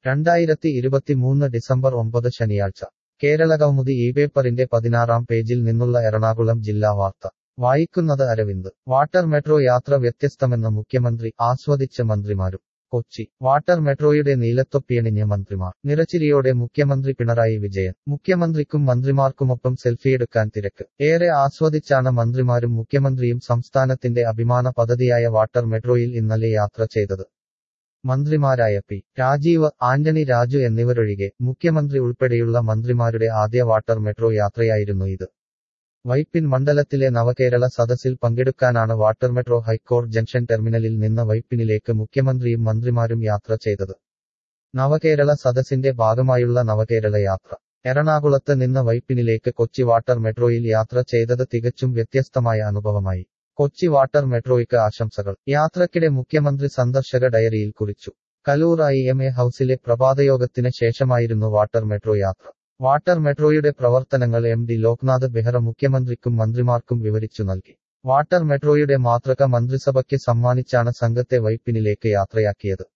രണ്ടായിരത്തി ഇരുപത്തിമൂന്ന് ഡിസംബർ ഒമ്പത് ശനിയാഴ്ച കേരളകൗമുദി ഈ പേപ്പറിന്റെ പതിനാറാം പേജിൽ നിന്നുള്ള എറണാകുളം ജില്ലാ വാർത്ത വായിക്കുന്നത് അരവിന്ദ് വാട്ടർ മെട്രോ യാത്ര വ്യത്യസ്തമെന്ന് മുഖ്യമന്ത്രി ആസ്വദിച്ച മന്ത്രിമാരും കൊച്ചി വാട്ടർ മെട്രോയുടെ നീലത്തൊപ്പിയണിഞ്ഞ മന്ത്രിമാർ നിറച്ചിരിയോടെ മുഖ്യമന്ത്രി പിണറായി വിജയൻ മുഖ്യമന്ത്രിക്കും മന്ത്രിമാർക്കുമൊപ്പം സെൽഫിയെടുക്കാൻ തിരക്ക് ഏറെ ആസ്വദിച്ചാണ് മന്ത്രിമാരും മുഖ്യമന്ത്രിയും സംസ്ഥാനത്തിന്റെ അഭിമാന പദ്ധതിയായ വാട്ടർ മെട്രോയിൽ ഇന്നലെ യാത്ര ചെയ്തത് മന്ത്രിമാരായ പി രാജീവ് ആന്റണി രാജു എന്നിവരൊഴികെ മുഖ്യമന്ത്രി ഉൾപ്പെടെയുള്ള മന്ത്രിമാരുടെ ആദ്യ വാട്ടർ മെട്രോ യാത്രയായിരുന്നു ഇത് വൈപ്പിൻ മണ്ഡലത്തിലെ നവകേരള സദസ്സിൽ പങ്കെടുക്കാനാണ് വാട്ടർ മെട്രോ ഹൈക്കോർട്ട് ജംഗ്ഷൻ ടെർമിനലിൽ നിന്ന് വൈപ്പിനിലേക്ക് മുഖ്യമന്ത്രിയും മന്ത്രിമാരും യാത്ര ചെയ്തത് നവകേരള സദസ്സിന്റെ ഭാഗമായുള്ള നവകേരള യാത്ര എറണാകുളത്ത് നിന്ന് വൈപ്പിനിലേക്ക് കൊച്ചി വാട്ടർ മെട്രോയിൽ യാത്ര ചെയ്തത് തികച്ചും വ്യത്യസ്തമായ അനുഭവമായി കൊച്ചി വാട്ടർ മെട്രോയ്ക്ക് ആശംസകൾ യാത്രക്കിടെ മുഖ്യമന്ത്രി സന്ദർശക ഡയറിയിൽ കുറിച്ചു കലൂർ ഐ എം എ ഹൌസിലെ പ്രഭാതയോഗത്തിന് ശേഷമായിരുന്നു വാട്ടർ മെട്രോ യാത്ര വാട്ടർ മെട്രോയുടെ പ്രവർത്തനങ്ങൾ എം ഡി ലോക്നാഥ് ബെഹ്റ മുഖ്യമന്ത്രിക്കും മന്ത്രിമാർക്കും വിവരിച്ചു നൽകി വാട്ടർ മെട്രോയുടെ മാതൃക മന്ത്രിസഭയ്ക്ക് സമ്മാനിച്ചാണ് സംഘത്തെ വൈപ്പിനിലേക്ക് യാത്രയാക്കിയത്